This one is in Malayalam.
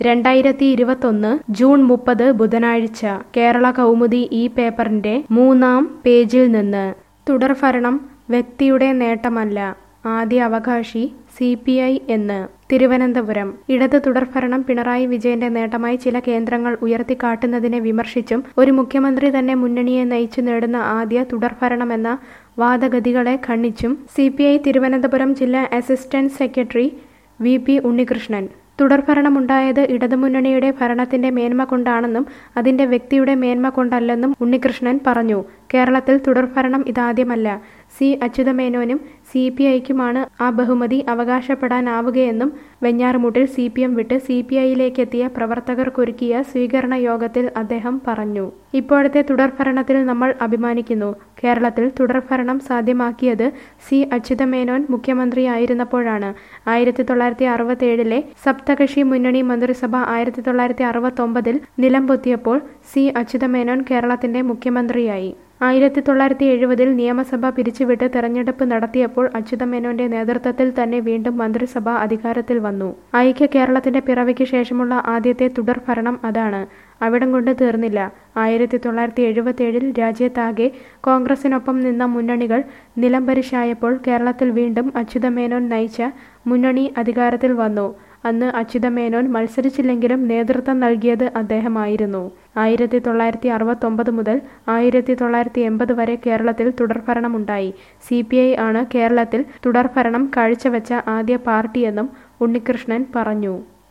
രണ്ടായിരത്തി ഇരുപത്തൊന്ന് ജൂൺ മുപ്പത് ബുധനാഴ്ച കേരള കൗമുദി ഈ പേപ്പറിന്റെ മൂന്നാം പേജിൽ നിന്ന് തുടർഭരണം വ്യക്തിയുടെ നേട്ടമല്ല ആദ്യ അവകാശി സി പി ഐ എന്ന് തിരുവനന്തപുരം ഇടത് തുടർഭരണം പിണറായി വിജയന്റെ നേട്ടമായി ചില കേന്ദ്രങ്ങൾ ഉയർത്തിക്കാട്ടുന്നതിനെ വിമർശിച്ചും ഒരു മുഖ്യമന്ത്രി തന്നെ മുന്നണിയെ നയിച്ചു നേടുന്ന ആദ്യ തുടർഭരണമെന്ന വാദഗതികളെ ഖണ്ഡിച്ചും സി പി ഐ തിരുവനന്തപുരം ജില്ലാ assistant secretary V P Unnikrishnan തുടർഭരണമുണ്ടായത് ഇടതുമുന്നണിയുടെ ഭരണത്തിന്റെ മേന്മ കൊണ്ടാണെന്നും അതിന്റെ വ്യക്തിയുടെ മേന്മ കൊണ്ടല്ലെന്നും ഉണ്ണികൃഷ്ണൻ പറഞ്ഞു കേരളത്തിൽ തുടർഭരണം ഇതാദ്യമല്ല സി അച്യുതമേനോനും സി പി ഐക്കുമാണ് ആ ബഹുമതി അവകാശപ്പെടാനാവുകയെന്നും വെഞ്ഞാറുമൂട്ടിൽ സി പി എം വിട്ട് സി പി ഐയിലേക്കെത്തിയ പ്രവർത്തകർക്കൊരുക്കിയ സ്വീകരണ യോഗത്തിൽ അദ്ദേഹം പറഞ്ഞു ഇപ്പോഴത്തെ തുടർഭരണത്തിൽ നമ്മൾ അഭിമാനിക്കുന്നു കേരളത്തിൽ തുടർഭരണം സാധ്യമാക്കിയത് സി അച്യുതമേനോൻ മുഖ്യമന്ത്രിയായിരുന്നപ്പോഴാണ് ആയിരത്തി തൊള്ളായിരത്തി അറുപത്തി ഏഴിലെ സപ്തകക്ഷി മുന്നണി മന്ത്രിസഭ ആയിരത്തി തൊള്ളായിരത്തി അറുപത്തൊമ്പതിൽ നിലംപൊത്തിയപ്പോൾ സി അച്യുതമേനോൻ കേരളത്തിന്റെ മുഖ്യമന്ത്രിയായി ആയിരത്തി തൊള്ളായിരത്തി എഴുപതിൽ നിയമസഭ പിരിച്ചുവിട്ട് തെരഞ്ഞെടുപ്പ് നടത്തിയപ്പോൾ അച്യുതമേനോന്റെ നേതൃത്വത്തിൽ തന്നെ വീണ്ടും മന്ത്രിസഭ അധികാരത്തിൽ വന്നു ഐക്യ കേരളത്തിന്റെ പിറവിക്ക് ശേഷമുള്ള ആദ്യത്തെ തുടർഭരണം അതാണ് അവിടം കൊണ്ട് തീർന്നില്ല ആയിരത്തി തൊള്ളായിരത്തി എഴുപത്തിയേഴിൽ രാജ്യത്താകെ കോൺഗ്രസിനൊപ്പം നിന്ന മുന്നണികൾ നിലംപരിശായപ്പോൾ കേരളത്തിൽ വീണ്ടും അച്യുതമേനോൻ നയിച്ച മുന്നണി അധികാരത്തിൽ വന്നു അന്ന് അച്യുതമേനോൻ മത്സരിച്ചില്ലെങ്കിലും നേതൃത്വം നൽകിയത് അദ്ദേഹമായിരുന്നു ആയിരത്തി തൊള്ളായിരത്തി അറുപത്തൊമ്പത് മുതൽ ആയിരത്തി തൊള്ളായിരത്തി എൺപത് വരെ കേരളത്തിൽ തുടർഭരണമുണ്ടായി സി പി ഐ ആണ് കേരളത്തിൽ തുടർഭരണം കാഴ്ചവെച്ച ആദ്യ പാർട്ടിയെന്നും ഉണ്ണികൃഷ്ണൻ പറഞ്ഞു